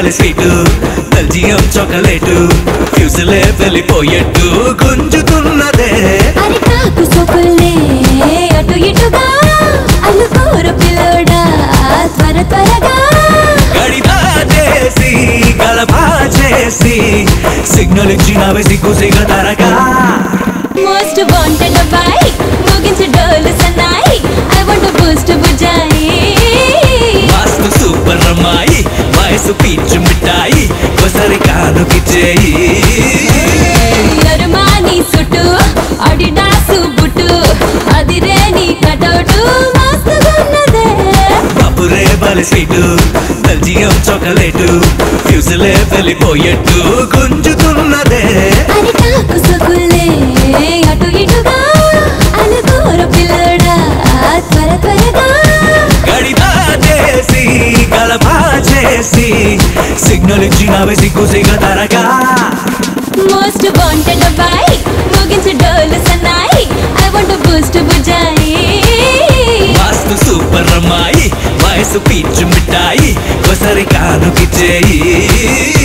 భలే sweet Belgium chocolate ఫ్యూజులే వెళ్ళిపోయేట్టు గుంజుతున్నదే అరిటాకు సొకుల్లే అటు ఇటుగా అల్లుకోరు పిల్లోడా త్వర త్వరగా గడిదా చేసి గలబా చేసి సిగ్నల్ ఇచ్చినవే సిగ్గు సిగ తరగా మోస్ట్ వాంటెడ్ అబ్బాయి ముగించు డోలు సన్నాయి ఐ వాంట్ బూస్ట్ బుజాయి వాస్తు సూపర్ అమ్మాయి వయసు పీచు మిఠాయి ఒకసారి కానుకిచ్చేయి అరుమాని సుట్టు అడిడాసు బుట్టు అదిరే నీ కటౌటు మస్తుగున్నదే పప్పురే బలి స్వీటు బెల్జియం చాక్లెట్ ఫ్యూజులే వెళ్ళిపోయేట్టు గుంజుతున్నదే అరిటాకు సొకుల్లే అటు ఇటుగా అల్లుకోరు పిల్లోడా త్వర త్వరగా గడిదా చేసి గలబా చేసి సిగ్నల్ ఇచ్చినవే సిగ్గు సిగ తరగా మోస్ట్ వాంటెడ్ అబ్బాయి ముగించు డోలు సన్నాయి ఐ వాంట్ బూస్ట్ బుజాయి వాస్తు సూపర్ అమ్మాయి వయసు పీచు మిఠాయి ఒకసారి కానుకిచ్చేయి